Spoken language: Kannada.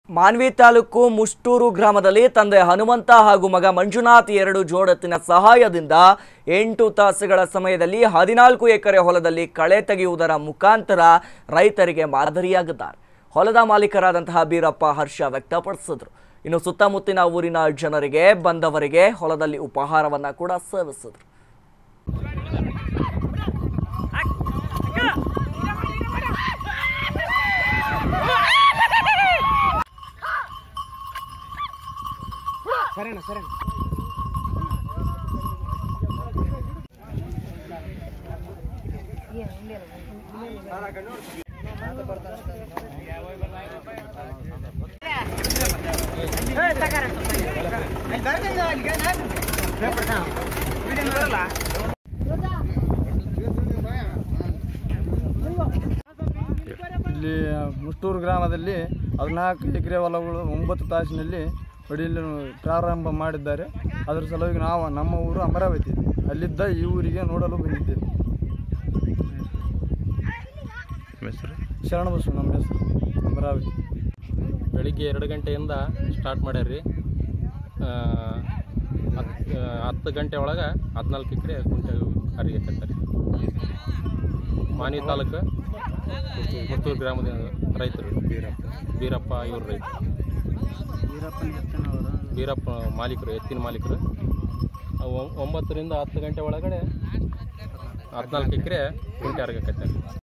ಮಾನ್ವಿ ತಾಲೂಕು ಮುಷ್ಟೂರು ಗ್ರಾಮದಲ್ಲಿ ತಂದೆ ಹನುಮಂತ ಹಾಗೂ ಮಗ ಮಂಜುನಾಥ್ ಎರಡು ಜೋಡತ್ತಿನ ಸಹಾಯದಿಂದ ಎಂಟು ತಾಸುಗಳ ಸಮಯದಲ್ಲಿ ಹದಿನಾಲ್ಕು ಎಕರೆ ಹೊಲದಲ್ಲಿ ಕಳೆ ತೆಗೆಯುವುದರ ಮುಖಾಂತರ ರೈತರಿಗೆ ಮಾದರಿಯಾಗಿದ್ದಾರೆ ಹೊಲದ ಮಾಲೀಕರಾದಂತಹ ಬೀರಪ್ಪ ಹರ್ಷ ವ್ಯಕ್ತಪಡಿಸಿದ್ರು ಇನ್ನು ಸುತ್ತಮುತ್ತಿನ ಊರಿನ ಜನರಿಗೆ ಬಂದವರಿಗೆ ಹೊಲದಲ್ಲಿ ಉಪಹಾರವನ್ನ ಕೂಡ ಸೇವಿಸಿದ್ರು ಸರಿನಾ ಸರಿ ಇಲ್ಲಿ ಮುಷ್ಟೂರು ಗ್ರಾಮದಲ್ಲಿ ಹದಿನಾಲ್ಕು ಎಕರೆ ಹೊಲಗಳು ಒಂಬತ್ತು ತಾಸಿನಲ್ಲಿ ಹೊಡೆಯಲು ಪ್ರಾರಂಭ ಮಾಡಿದ್ದಾರೆ ಅದರ ಸಲುವಾಗಿ ನಾವು ನಮ್ಮ ಊರು ಅಮರಾವತಿ ಅಲ್ಲಿದ್ದ ಈ ಊರಿಗೆ ನೋಡಲು ಬಂದಿದ್ದೇವೆ ಶರಣಬಸವ ನಮ್ಮ ಹೆಸರು ಅಮರಾವತಿ ಬೆಳಿಗ್ಗೆ ಎರಡು ಗಂಟೆಯಿಂದ ಸ್ಟಾರ್ಟ್ ಮಾಡ್ಯಾರ್ರಿ ಆ, ಹತ್- ಆ, ಹತ್ತು ಗಂಟೆ ಒಳಗೆ ಹದಿನಾಲ್ಕು ಎಕರೆ ಕುಂಟೆ ಕಾರಿಗೆ ಕಟ್ಟಾರೆ ಮಾನಿ ತಾಲೂಕು ಮುತ್ತೂರು ಗ್ರಾಮದ ರೈತರು ಬೀರಪ್ಪ ಇವರು ರೈತರು ಬೀರಪ್ಪ ಮಾಲೀಕರು ಎತ್ತಿನ ಮಾಲೀಕರು ಆ, ಒಂ- ಒಂಬತ್ತರಿಂದ ಹತ್ತು ಗಂಟೆ ಒಳಗಡೆ ಹದಿನಾಲ್ಕು ಎಕರೆ ಕುಂಟೆ ಕಟ್ಟಾರೆ